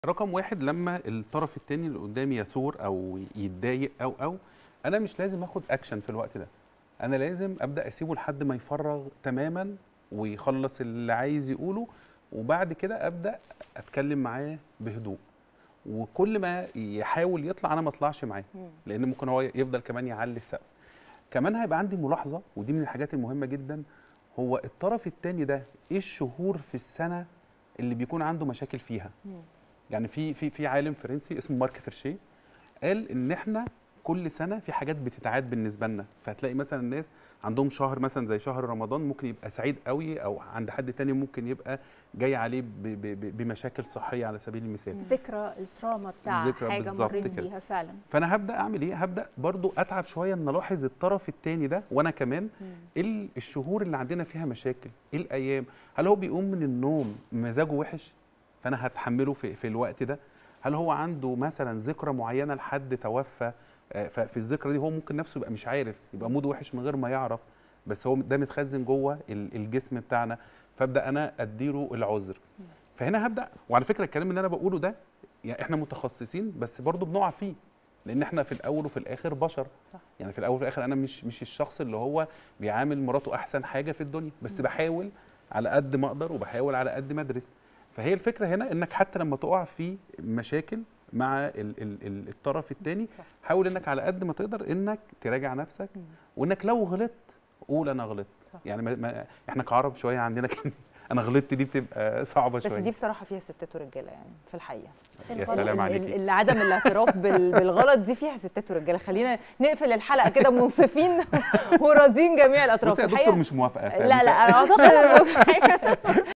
رقم واحد لما الطرف التاني اللي قدامي يثور او يتضايق او او انا مش لازم اخد اكشن في الوقت ده انا لازم ابدا اسيبه لحد ما يفرغ تماما ويخلص اللي عايز يقوله وبعد كده ابدا اتكلم معاه بهدوء وكل ما يحاول يطلع انا ما اطلعش معاه مم. لان ممكن هو يفضل كمان يعلي السقف كمان هيبقى عندي ملاحظه ودي من الحاجات المهمه جدا هو الطرف التاني ده ايه الشهور في السنه اللي بيكون عنده مشاكل فيها مم. يعني في في في عالم فرنسي اسمه مارك فيرشيه قال ان احنا كل سنه في حاجات بتتعاد بالنسبه لنا فهتلاقي مثلا الناس عندهم شهر مثلا زي شهر رمضان ممكن يبقى سعيد قوي او عند حد تاني ممكن يبقى جاي عليه ب- ب- ب- بمشاكل صحيه على سبيل المثال ذكرى التراما بتاع ذكرى حاجه بالظبط مريت كده. بيها فعلا فانا هبدا اعمل ايه هبدا برضو اتعب شويه ان الاحظ الطرف التاني ده وانا كمان مم. ايه ال- الشهور اللي عندنا فيها مشاكل ايه الايام هل هو بيقوم من النوم مزاجه وحش فانا هتحمله في, في الوقت ده هل هو عنده مثلا ذكرى معينه لحد توفى آه، ففي الذكرى دي هو ممكن نفسه يبقى مش عارف يبقى موده وحش من غير ما يعرف بس هو ده متخزن جوه ال- الجسم بتاعنا فابدا انا اديله العذر فهنا هبدا وعلى فكره الكلام اللي انا بقوله ده يعني احنا متخصصين بس برضه بنقع فيه لان احنا في الاول وفي الاخر بشر صح. يعني في الاول وفي الاخر انا مش مش الشخص اللي هو بيعامل مراته احسن حاجه في الدنيا بس مم. بحاول على قد ما اقدر وبحاول على قد ما ادرس فهي الفكره هنا انك حتى لما تقع في مشاكل مع ال ال ال الطرف الثاني صح. حاول انك على قد ما تقدر انك تراجع نفسك مم. وانك لو غلطت قول انا غلطت صح. يعني ما ما احنا كعرب شويه عندنا كده انا غلطت دي بتبقى صعبه بس شويه دي بصراحه فيها ستات ورجاله يعني في الحقيقه يا الغلط- سلام ال- عليكي ال- عدم الاعتراف بال- بالغلط دي فيها ستات ورجاله خلينا نقفل الحلقه كده منصفين وراضيين جميع الاطراف بصي يا الحقيقة- دكتور مش موافقه لا فمش- لا اعتقد